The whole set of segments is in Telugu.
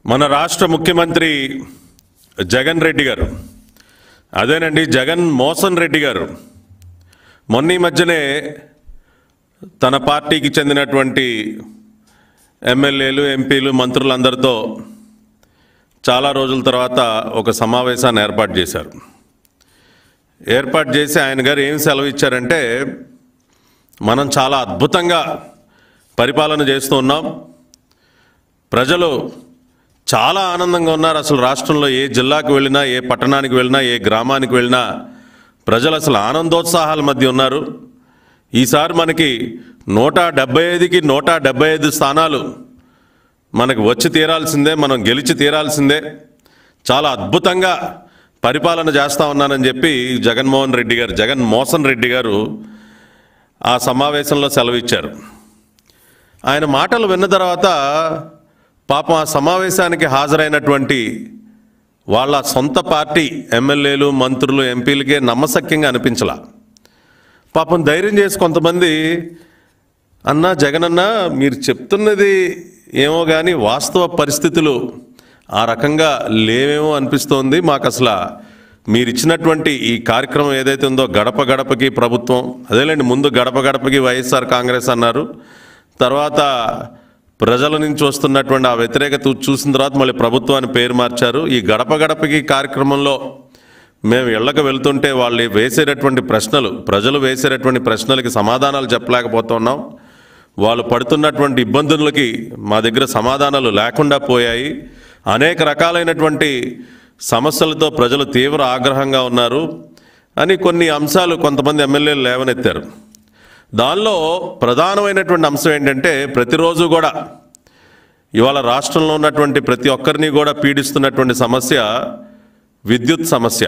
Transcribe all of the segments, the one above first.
మన రాష్ట్ర ముఖ్యమంత్రి జగన్ రెడ్డి గారు అదేనండి జగన్ మోసన్ రెడ్డి గారు మొన్న ఈ మధ్యనే తన పార్టీకి చెందినటువంటి ఎమ్మెల్యేలు ఎంపీలు మంత్రులందరితో చాలా రోజుల తర్వాత ఒక సమావేశాన్ని ఏర్పాటు చేశారు ఏర్పాటు చేసి ఆయన గారు ఏం సెలవు ఇచ్చారంటే మనం చాలా అద్భుతంగా పరిపాలన చేస్తూ ఉన్నాం ప్రజలు చాలా ఆనందంగా ఉన్నారు అసలు రాష్ట్రంలో ఏ జిల్లాకు వెళ్ళినా ఏ పట్టణానికి వెళ్ళినా ఏ గ్రామానికి వెళ్ళినా ప్రజలు అసలు ఆనందోత్సాహాల మధ్య ఉన్నారు ఈసారి మనకి నూట డెబ్బై ఐదుకి నూట డెబ్బై ఐదు స్థానాలు మనకు వచ్చి తీరాల్సిందే మనం గెలిచి తీరాల్సిందే చాలా అద్భుతంగా పరిపాలన చేస్తా ఉన్నానని చెప్పి జగన్మోహన్ రెడ్డి గారు జగన్ మోహన్ రెడ్డి గారు ఆ సమావేశంలో సెలవిచ్చారు ఆయన మాటలు విన్న తర్వాత పాపం ఆ సమావేశానికి హాజరైనటువంటి వాళ్ళ సొంత పార్టీ ఎమ్మెల్యేలు మంత్రులు ఎంపీలకే నమ్మశక్యంగా అనిపించలా పాపం ధైర్యం చేసి కొంతమంది అన్నా జగనన్న మీరు చెప్తున్నది ఏమో కానీ వాస్తవ పరిస్థితులు ఆ రకంగా లేవేమో అనిపిస్తోంది మాకు అసలు మీరు ఇచ్చినటువంటి ఈ కార్యక్రమం ఏదైతే ఉందో గడప గడపకి ప్రభుత్వం అదేలేండి ముందు గడప గడపకి వైఎస్ఆర్ కాంగ్రెస్ అన్నారు తర్వాత ప్రజల నుంచి వస్తున్నటువంటి ఆ వ్యతిరేకత చూసిన తర్వాత మళ్ళీ ప్రభుత్వాన్ని పేరు మార్చారు ఈ గడప గడపకి కార్యక్రమంలో మేము ఇళ్లకు వెళ్తుంటే వాళ్ళు వేసేటటువంటి ప్రశ్నలు ప్రజలు వేసేటటువంటి ప్రశ్నలకి సమాధానాలు చెప్పలేకపోతున్నాం వాళ్ళు పడుతున్నటువంటి ఇబ్బందులకి మా దగ్గర సమాధానాలు లేకుండా పోయాయి అనేక రకాలైనటువంటి సమస్యలతో ప్రజలు తీవ్ర ఆగ్రహంగా ఉన్నారు అని కొన్ని అంశాలు కొంతమంది ఎమ్మెల్యేలు లేవనెత్తారు దానిలో ప్రధానమైనటువంటి అంశం ఏంటంటే ప్రతిరోజు కూడా ఇవాళ రాష్ట్రంలో ఉన్నటువంటి ప్రతి ఒక్కరిని కూడా పీడిస్తున్నటువంటి సమస్య విద్యుత్ సమస్య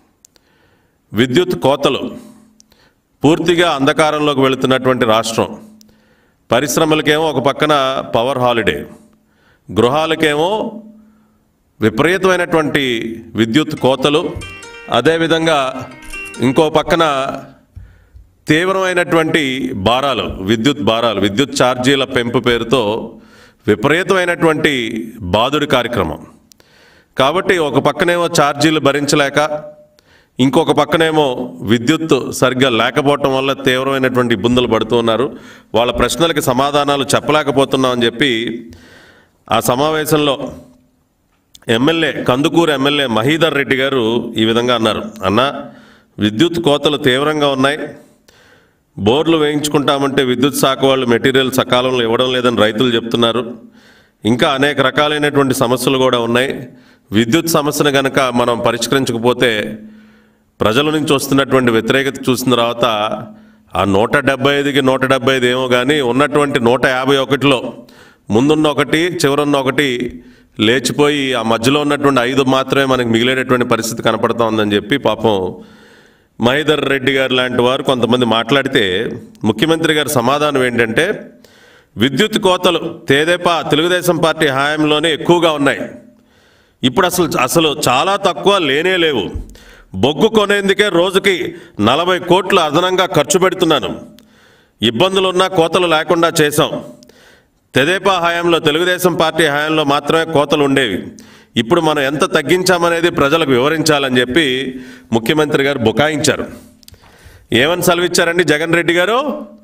విద్యుత్ కోతలు పూర్తిగా అంధకారంలోకి వెళుతున్నటువంటి రాష్ట్రం పరిశ్రమలకేమో ఒక పక్కన పవర్ హాలిడే గృహాలకేమో విపరీతమైనటువంటి విద్యుత్ కోతలు అదేవిధంగా ఇంకో పక్కన తీవ్రమైనటువంటి భారాలు విద్యుత్ భారాలు విద్యుత్ ఛార్జీల పెంపు పేరుతో విపరీతమైనటువంటి బాదుడి కార్యక్రమం కాబట్టి ఒక పక్కనేమో ఛార్జీలు భరించలేక ఇంకొక పక్కనేమో విద్యుత్ సరిగ్గా లేకపోవటం వల్ల తీవ్రమైనటువంటి ఇబ్బందులు పడుతూ ఉన్నారు వాళ్ళ ప్రశ్నలకి సమాధానాలు చెప్పలేకపోతున్నామని చెప్పి ఆ సమావేశంలో ఎమ్మెల్యే కందుకూరు ఎమ్మెల్యే మహీధర్ రెడ్డి గారు ఈ విధంగా అన్నారు అన్న విద్యుత్ కోతలు తీవ్రంగా ఉన్నాయి బోర్లు వేయించుకుంటామంటే విద్యుత్ శాఖ వాళ్ళు మెటీరియల్ సకాలంలో ఇవ్వడం లేదని రైతులు చెప్తున్నారు ఇంకా అనేక రకాలైనటువంటి సమస్యలు కూడా ఉన్నాయి విద్యుత్ సమస్యను కనుక మనం పరిష్కరించకపోతే ప్రజల నుంచి వస్తున్నటువంటి వ్యతిరేకత చూసిన తర్వాత ఆ నూట డెబ్బై ఐదుకి నూట డెబ్బై ఐదు ఏమో కానీ ఉన్నటువంటి నూట యాభై ఒకటిలో ముందున్న ఒకటి చివరున్న ఒకటి లేచిపోయి ఆ మధ్యలో ఉన్నటువంటి ఐదు మాత్రమే మనకి మిగిలేటటువంటి పరిస్థితి కనపడతా ఉందని చెప్పి పాపం మహేదర్ రెడ్డి గారు లాంటి వారు కొంతమంది మాట్లాడితే ముఖ్యమంత్రి గారి సమాధానం ఏంటంటే విద్యుత్ కోతలు తేదేపా తెలుగుదేశం పార్టీ హాయంలోనే ఎక్కువగా ఉన్నాయి ఇప్పుడు అసలు అసలు చాలా తక్కువ లేనే లేవు బొగ్గు కొనేందుకే రోజుకి నలభై కోట్లు అదనంగా ఖర్చు పెడుతున్నాను ఇబ్బందులున్నా కోతలు లేకుండా చేశాం తెదేపా హయాంలో తెలుగుదేశం పార్టీ హయాంలో మాత్రమే కోతలు ఉండేవి ఇప్పుడు మనం ఎంత తగ్గించామనేది ప్రజలకు వివరించాలని చెప్పి ముఖ్యమంత్రి గారు బుకాయించారు ఏమని సెలవిచ్చారండి జగన్ రెడ్డి గారు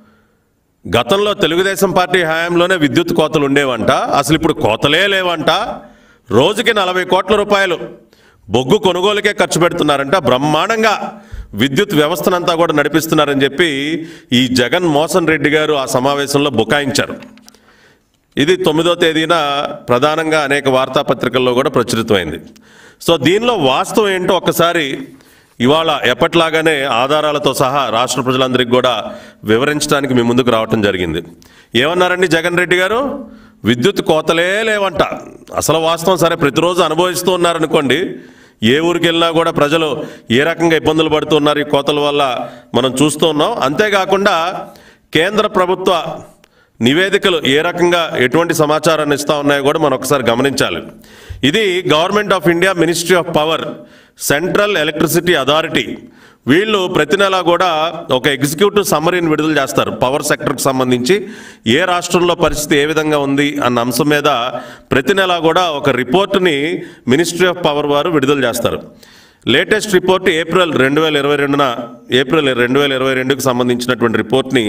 గతంలో తెలుగుదేశం పార్టీ హయాంలోనే విద్యుత్ కోతలు ఉండేవంట అసలు ఇప్పుడు కోతలే లేవంట రోజుకి నలభై కోట్ల రూపాయలు బొగ్గు కొనుగోలుకే ఖర్చు పెడుతున్నారంట బ్రహ్మాండంగా విద్యుత్ వ్యవస్థనంతా కూడా నడిపిస్తున్నారని చెప్పి ఈ జగన్ మోహన్ రెడ్డి గారు ఆ సమావేశంలో బుకాయించారు ఇది తొమ్మిదో తేదీన ప్రధానంగా అనేక వార్తాపత్రికల్లో కూడా ప్రచురితమైంది సో దీనిలో వాస్తవం ఏంటో ఒక్కసారి ఇవాళ ఎప్పట్లాగానే ఆధారాలతో సహా రాష్ట్ర ప్రజలందరికీ కూడా వివరించడానికి మీ ముందుకు రావటం జరిగింది ఏమన్నారండి జగన్ రెడ్డి గారు విద్యుత్ కోతలే లేవంట అసలు వాస్తవం సరే ప్రతిరోజు అనుభవిస్తూ ఉన్నారనుకోండి ఏ ఊరికి వెళ్ళినా కూడా ప్రజలు ఏ రకంగా ఇబ్బందులు పడుతున్నారు ఈ కోతల వల్ల మనం చూస్తూ ఉన్నాం అంతేకాకుండా కేంద్ర ప్రభుత్వ నివేదికలు ఏ రకంగా ఎటువంటి సమాచారాన్ని ఇస్తా ఉన్నాయో కూడా మనం ఒకసారి గమనించాలి ఇది government of India ministry of power central electricity authority వీళ్ళు ప్రతి నెల కూడా ఒక ఎగ్జిక్యూటివ్ సమ్మరీని విడుదల చేస్తారు పవర్ సెక్టర్కి సంబంధించి ఏ రాష్ట్రంలో పరిస్థితి ఏ విధంగా ఉంది అన్న అంశం మీద ప్రతి నెల కూడా ఒక రిపోర్ట్ని మినిస్ట్రీ ఆఫ్ పవర్ వారు విడుదల చేస్తారు లేటెస్ట్ రిపోర్ట్ ఏప్రిల్ రెండు వేల ఇరవై రెండున ఏప్రిల్ రెండు వేల ఇరవై రెండుకి సంబంధించినటువంటి రిపోర్ట్ని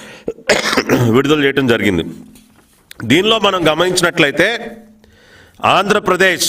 విడుదల చేయడం జరిగింది దీనిలో మనం గమనించినట్లయితే ఆంధ్రప్రదేశ్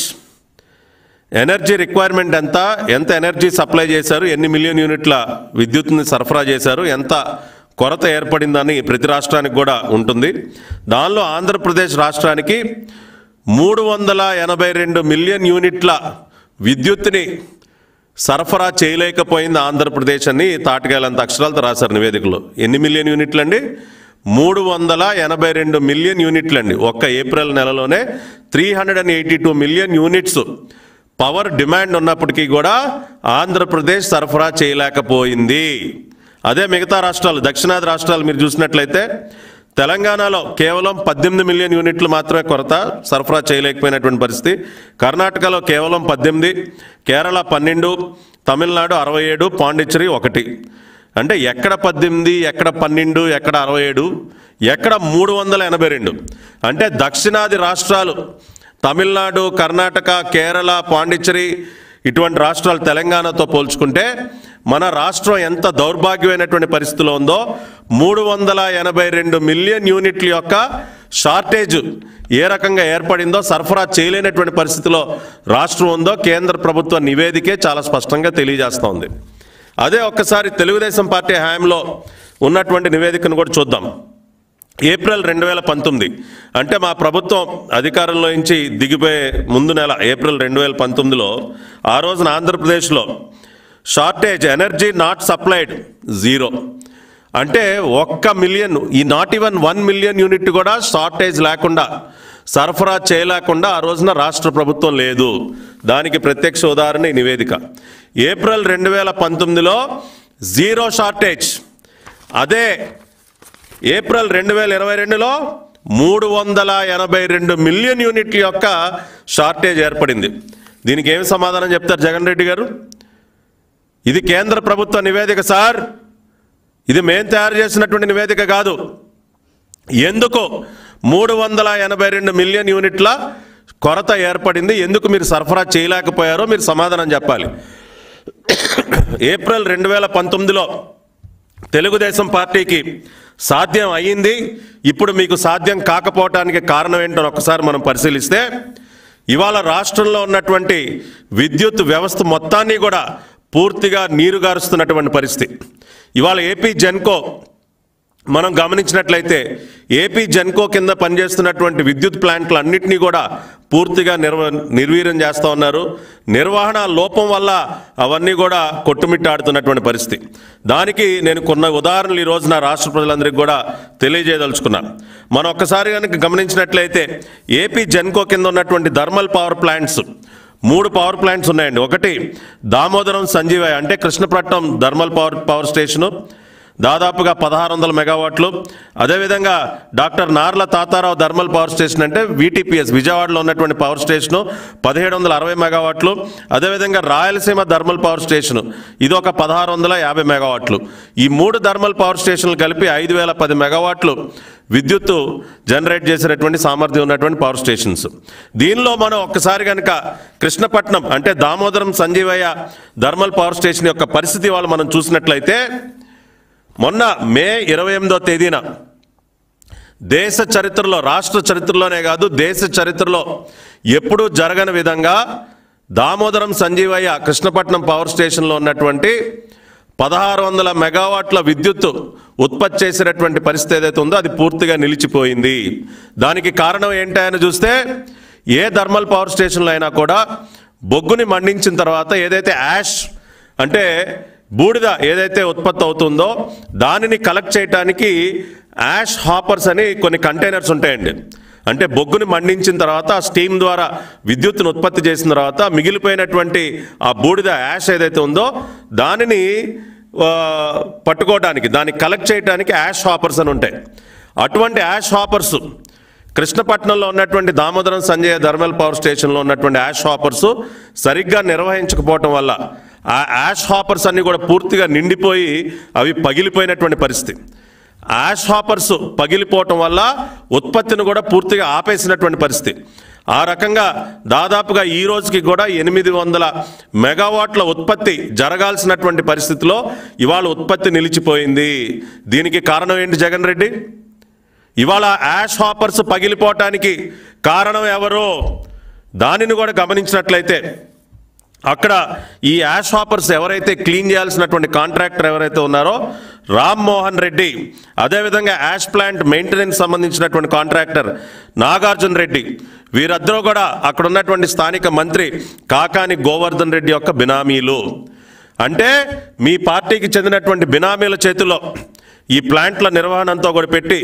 ఎనర్జీ రిక్వైర్మెంట్ ఎంత ఎంత ఎనర్జీ సప్లై చేశారు ఎన్ని మిలియన్ యూనిట్ల విద్యుత్ని సరఫరా చేశారు ఎంత కొరత ఏర్పడిందని ప్రతి రాష్ట్రానికి కూడా ఉంటుంది దానిలో ఆంధ్రప్రదేశ్ రాష్ట్రానికి మూడు వందల ఎనభై రెండు మిలియన్ యూనిట్ల విద్యుత్తుని సరఫరా చేయలేకపోయింది ఆంధ్రప్రదేశ్ అని తాటికాయలంత అక్షరాలతో రాశారు నివేదికలో ఎన్ని మిలియన్ యూనిట్లు అండి మూడు వందల ఎనభై రెండు మిలియన్ యూనిట్లు అండి ఒక్క ఏప్రిల్ నెలలోనే three hundred and eighty two million units power demand ఉన్నప్పటికీ కూడా ఆంధ్రప్రదేశ్ సరఫరా చేయలేకపోయింది అదే మిగతా రాష్ట్రాలు దక్షిణాది రాష్ట్రాలు మీరు చూసినట్లయితే తెలంగాణలో కేవలం పద్దెనిమిది మిలియన్ యూనిట్లు మాత్రమే కొరత సరఫరా చేయలేకపోయినటువంటి పరిస్థితి కర్ణాటకలో కేవలం పద్దెనిమిది కేరళ పన్నెండు తమిళనాడు అరవై ఏడు పాండిచ్చేరి ఒకటి అంటే ఎక్కడ పద్దెనిమిది ఎక్కడ పన్నెండు ఎక్కడ అరవై ఏడు ఎక్కడ మూడు వందల ఎనభై రెండు అంటే దక్షిణాది రాష్ట్రాలు తమిళనాడు కర్ణాటక కేరళ పాండిచ్చేరి ఇటువంటి రాష్ట్రాలు తెలంగాణతో పోల్చుకుంటే మన రాష్ట్రం ఎంత దౌర్భాగ్యమైనటువంటి పరిస్థితిలో ఉందో మూడు వందల ఎనభై రెండు మిలియన్ యూనిట్ల యొక్క షార్టేజ్ ఏ రకంగా ఏర్పడిందో సరఫరా చేయలేనటువంటి పరిస్థితిలో రాష్ట్రం ఉందో కేంద్ర ప్రభుత్వ నివేదికే చాలా స్పష్టంగా తెలియజేస్తోంది అదే ఒక్కసారి తెలుగుదేశం పార్టీ హయాంలో ఉన్నటువంటి నివేదికను కూడా చూద్దాం ఏప్రిల్ రెండు వేల పంతొమ్మిది అంటే మా ప్రభుత్వం అధికారంలో నుంచి దిగిపోయే ముందు నెల ఏప్రిల్ రెండు వేల పంతొమ్మిదిలో ఆ రోజున ఆంధ్రప్రదేశ్లో shortage energy not supplied zero అంటే ఒక్క మిలియన్ ఈ not even one million unit కూడా షార్టేజ్ లేకుండా సరఫరా చేయలేకుండా ఆ రోజున రాష్ట్ర ప్రభుత్వం లేదు దానికి ప్రత్యక్ష ఉదాహరణ ఈ నివేదిక ఏప్రిల్ రెండు వేల పంతొమ్మిదిలో జీరో షార్టేజ్ అదే ఏప్రిల్ రెండు వేల ఇరవై రెండులో మూడు వందల ఎనభై రెండు మిలియన్ యూనిట్ల యొక్క షార్టేజ్ ఏర్పడింది దీనికి ఏమి సమాధానం చెప్తారు జగన్ రెడ్డి గారు ఇది కేంద్ర ప్రభుత్వ నివేదిక సార్ ఇది మేం తయారు చేసినటువంటి నివేదిక కాదు ఎందుకు మూడు వందల ఎనభై రెండు మిలియన్ యూనిట్ల కొరత ఏర్పడింది ఎందుకు మీరు సరఫరా చేయలేకపోయారో మీరు సమాధానం చెప్పాలి ఏప్రిల్ రెండు వేల పంతొమ్మిదిలో తెలుగుదేశం పార్టీకి సాధ్యం అయ్యింది ఇప్పుడు మీకు సాధ్యం కాకపోవటానికి కారణం ఏంటో ఒకసారి మనం పరిశీలిస్తే ఇవాళ రాష్ట్రంలో ఉన్నటువంటి విద్యుత్ వ్యవస్థ మొత్తాన్ని కూడా పూర్తిగా నీరుగారుస్తున్నటువంటి పరిస్థితి ఇవాళ ఏపీ జెన్కో మనం గమనించినట్లయితే ఏపీ జెన్కో కింద పనిచేస్తున్నటువంటి విద్యుత్ ప్లాంట్లు అన్నింటినీ కూడా పూర్తిగా నిర్వ నిర్వీర్యం చేస్తూ ఉన్నారు నిర్వహణ లోపం వల్ల అవన్నీ కూడా కొట్టుమిట్టాడుతున్నటువంటి పరిస్థితి దానికి నేను కొన్ని ఉదాహరణలు ఈ రోజున రాష్ట్ర ప్రజలందరికీ కూడా తెలియజేయదలుచుకున్నాను మనం ఒక్కసారి కనుక గమనించినట్లయితే ఏపీ జెన్కో కింద ఉన్నటువంటి థర్మల్ పవర్ ప్లాంట్స్ మూడు పవర్ ప్లాంట్స్ ఉన్నాయండి ఒకటి దామోదరం సంజీవయ్య అంటే Krishnapatnam thermal power power station దాదాపుగా పదహారు వందల మెగావాట్లు అదేవిధంగా doctor Narla Tatarao thermal power station అంటే వీటీపీఎస్ విజయవాడలో ఉన్నటువంటి పవర్ స్టేషను పదిహేడు వందల అరవై మెగావాట్లు అదేవిధంగా రాయలసీమ థర్మల్ పవర్ స్టేషన్ ఇది ఒక పదహారు వందల యాభై మెగావాట్లు ఈ మూడు థర్మల్ పవర్ స్టేషన్లు కలిపి ఐదు వేల పది మెగావాట్లు విద్యుత్తు జనరేట్ చేసేటటువంటి సామర్థ్యం ఉన్నటువంటి పవర్ స్టేషన్స్ దీనిలో మనం ఒక్కసారి కనుక కృష్ణపట్నం అంటే Damodaram Sanjeevaiah thermal power station యొక్క పరిస్థితి వాళ్ళు మనం చూసినట్లయితే మొన్న మే ఇరవై ఎనిమిదో తేదీన దేశ చరిత్రలో రాష్ట్ర చరిత్రలోనే కాదు దేశ చరిత్రలో ఎప్పుడూ జరగని విధంగా దామోదరం సంజీవయ్య కృష్ణపట్నం పవర్ స్టేషన్లో ఉన్నటువంటి పదహారు వందల మెగావాట్ల విద్యుత్ ఉత్పత్తి చేసినటువంటి పరిస్థితి ఏదైతే ఉందో అది పూర్తిగా నిలిచిపోయింది దానికి కారణం ఏంటని చూస్తే ఏ థర్మల్ పవర్ స్టేషన్లో అయినా కూడా బొగ్గుని మండించిన తర్వాత ఏదైతే యాష్ అంటే బూడిద ఏదైతే ఉత్పత్తి అవుతుందో దానిని కలెక్ట్ చేయడానికి యాష్ హాపర్స్ అని కొన్ని కంటైనర్స్ ఉంటాయండి అంటే బొగ్గుని మండించిన తర్వాత ఆ స్టీమ్ ద్వారా విద్యుత్తును ఉత్పత్తి చేసిన తర్వాత మిగిలిపోయినటువంటి ఆ బూడిద యాష్ ఏదైతే ఉందో దానిని ఆ, పట్టుకోవడానికి దాన్ని కలెక్ట్ చేయడానికి యాష్ హాపర్స్ అని ఉంటాయి అటువంటి యాష్ హాపర్స్ కృష్ణపట్నంలో ఉన్నటువంటి దామోదరం సంజయ్ థర్మల్ పవర్ స్టేషన్లో ఉన్నటువంటి యాష్ హాపర్స్ సరిగ్గా నిర్వహించకపోవటం వల్ల ఆ యాష్ హాపర్స్ అన్నీ కూడా పూర్తిగా నిండిపోయి అవి పగిలిపోయినటువంటి పరిస్థితి యాష్ హాపర్స్ పగిలిపోవటం వల్ల ఉత్పత్తిని కూడా పూర్తిగా ఆపేసినటువంటి పరిస్థితి ఆ రకంగా దాదాపుగా ఈ రోజుకి కూడా ఎనిమిది వందల మెగావాట్ల ఉత్పత్తి జరగాల్సినటువంటి పరిస్థితిలో ఇవాళ ఉత్పత్తి నిలిచిపోయింది దీనికి కారణం ఏంటి జగన్ రెడ్డి ఇవాళ యాష్ హాపర్స్ పగిలిపోవటానికి కారణం ఎవరు దానిని కూడా గమనించినట్లయితే అక్కడ ఈ యాష్ హాపర్స్ ఎవరైతే క్లీన్ చేయాల్సినటువంటి కాంట్రాక్టర్ ఎవరైతే ఉన్నారో రామ్ మోహన్ రెడ్డి అదేవిధంగా యాష్ ప్లాంట్ మెయింటెనెన్స్ సంబంధించినటువంటి కాంట్రాక్టర్ నాగార్జున రెడ్డి వీరిద్దరూ కూడా అక్కడ ఉన్నటువంటి స్థానిక మంత్రి కాకాని గోవర్ధన్ రెడ్డి యొక్క బినామీలు అంటే మీ పార్టీకి చెందినటువంటి బినామీల చేతిలో ఈ ప్లాంట్ల నిర్వహణ అంతా కూడా పెట్టి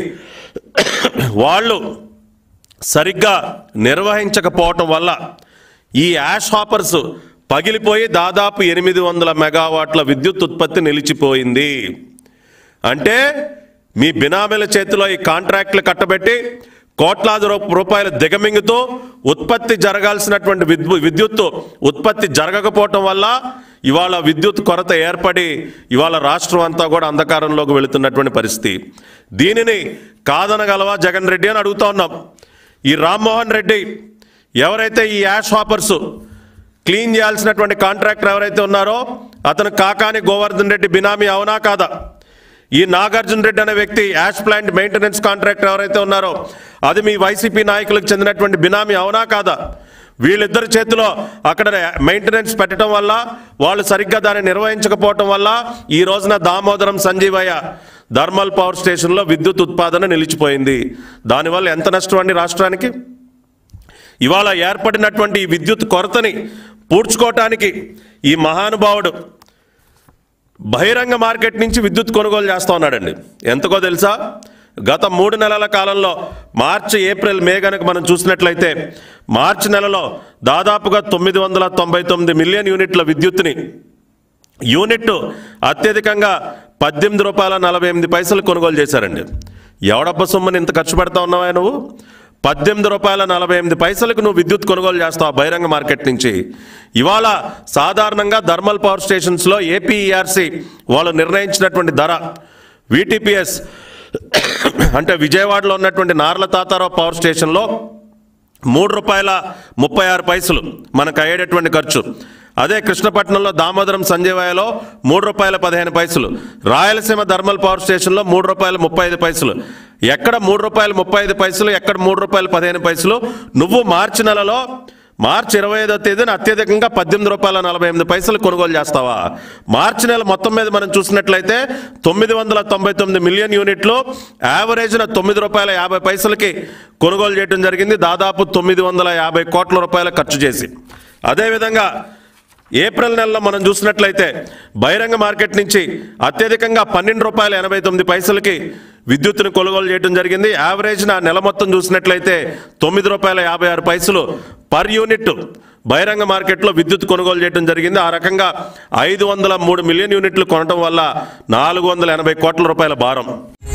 వాళ్ళు సరిగ్గా నిర్వహించకపోవటం వల్ల ఈ యాష్ హాపర్స్ పగిలిపోయి దాదాపు ఎనిమిది వందల మెగావాట్ల విద్యుత్ ఉత్పత్తి నిలిచిపోయింది అంటే మీ బినామీల చేతిలో ఈ కాంట్రాక్ట్లు కట్టబెట్టి కోట్లాది రూ- రూపాయల దిగమింగుతూ ఉత్పత్తి జరగాల్సినటువంటి విద్యు విద్యుత్ ఉత్పత్తి జరగకపోవటం వల్ల ఇవాళ విద్యుత్ కొరత ఏర్పడి ఇవాళ రాష్ట్రం అంతా కూడా అంధకారంలోకి వెళుతున్నటువంటి పరిస్థితి దీనిని కాదనగలవా జగన్ రెడ్డి అని అడుగుతా ఉన్నాం ఈ రామ్మోహన్ రెడ్డి ఎవరైతే ఈ యాష్ హాపర్స్ క్లీన్ చేయాల్సినటువంటి కాంట్రాక్టర్ ఎవరైతే ఉన్నారో అతను కాకాని గోవర్ధన్ రెడ్డి బినామీ అవునా కాదా ఈ నాగార్జున రెడ్డి అనే వ్యక్తి యాష్ ప్లాంట్ మెయింటెనెన్స్ కాంట్రాక్టర్ ఎవరైతే ఉన్నారో అది మీ వైసీపీ నాయకులకు చెందినటువంటి బినామీ అవునా కాదా వీళ్ళిద్దరి చేతిలో అక్కడ మెయింటెనెన్స్ పెట్టడం వల్ల వాళ్ళు సరిగ్గా దాన్ని నిర్వహించకపోవటం వల్ల ఈ రోజున దామోదరం సంజీవయ్య థర్మల్ పవర్ స్టేషన్లో విద్యుత్ ఉత్పాదన నిలిచిపోయింది దానివల్ల ఎంత నష్టం అండి రాష్ట్రానికి ఇవాళ ఏర్పడినటువంటి ఈ విద్యుత్ కొరతని పూడ్చుకోవటానికి ఈ మహానుభావుడు బహిరంగ మార్కెట్ నుంచి విద్యుత్ కొనుగోలు చేస్తా ఉన్నాడండి ఎంతకో తెలుసా గత మూడు నెలల కాలంలో మార్చి ఏప్రిల్ మే కనుక మనం చూసినట్లయితే మార్చి నెలలో దాదాపుగా తొమ్మిది వందల తొంభై తొమ్మిది మిలియన్ యూనిట్ల విద్యుత్తుని యూనిట్ అత్యధికంగా పద్దెనిమిది రూపాయల నలభై ఎనిమిది పైసలు కొనుగోలు చేశారండి ఎవడబ్బ సొమ్ముని ఇంత ఖర్చు పెడతా ఉన్నావా నువ్వు పద్దెనిమిది రూపాయల నలభై ఎనిమిది పైసలకు నువ్వు విద్యుత్ కొనుగోలు చేస్తావు బహిరంగ మార్కెట్ నుంచి ఇవాళ సాధారణంగా థర్మల్ పవర్ స్టేషన్స్లో ఏపీఈఆర్సీ వాళ్ళు నిర్ణయించినటువంటి ధర విటిపిఎస్ అంటే విజయవాడలో ఉన్నటువంటి నార్ల తాతారావు పవర్ స్టేషన్లో మూడు రూపాయల ముప్పై ఆరు పైసలు మనకు అయ్యేటటువంటి ఖర్చు అదే కృష్ణపట్నంలో దామోదరం సంజీవయ్యలో మూడు రూపాయల పదిహేను పైసలు రాయలసీమ థర్మల్ పవర్ స్టేషన్లో మూడు రూపాయల ముప్పై ఐదు పైసలు ఎక్కడ మూడు రూపాయల ముప్పై ఐదు పైసలు ఎక్కడ మూడు రూపాయల పదిహేను పైసలు నువ్వు మార్చి నెలలో మార్చి ఇరవై ఐదో తేదీన అత్యధికంగా పద్దెనిమిది రూపాయల నలభై ఎనిమిది పైసలు కొనుగోలు చేస్తావా మార్చి నెల మొత్తం మీద మనం చూసినట్లయితే తొమ్మిది వందల తొంభై తొమ్మిది మిలియన్ యూనిట్లు యావరేజ్న తొమ్మిది రూపాయల యాభై పైసలకి కొనుగోలు చేయడం జరిగింది దాదాపు తొమ్మిది వందల యాభై కోట్ల రూపాయల ఖర్చు చేసి అదేవిధంగా ఏప్రిల్ నెలలో మనం చూసినట్లయితే బహిరంగ మార్కెట్ నుంచి అత్యధికంగా పన్నెండు రూపాయల ఎనభై తొమ్మిది పైసలకి విద్యుత్తును కొనుగోలు చేయడం జరిగింది యావరేజ్ నా నెల మొత్తం చూసినట్లయితే తొమ్మిది రూపాయల యాభై ఆరు పైసలు పర్ యూనిట్ బహిరంగ మార్కెట్లో విద్యుత్ కొనుగోలు చేయడం జరిగింది ఆ రకంగా ఐదు వందల మూడు మిలియన్ యూనిట్లు కొనడం వల్ల నాలుగు వందల ఎనభై కోట్ల రూపాయల భారం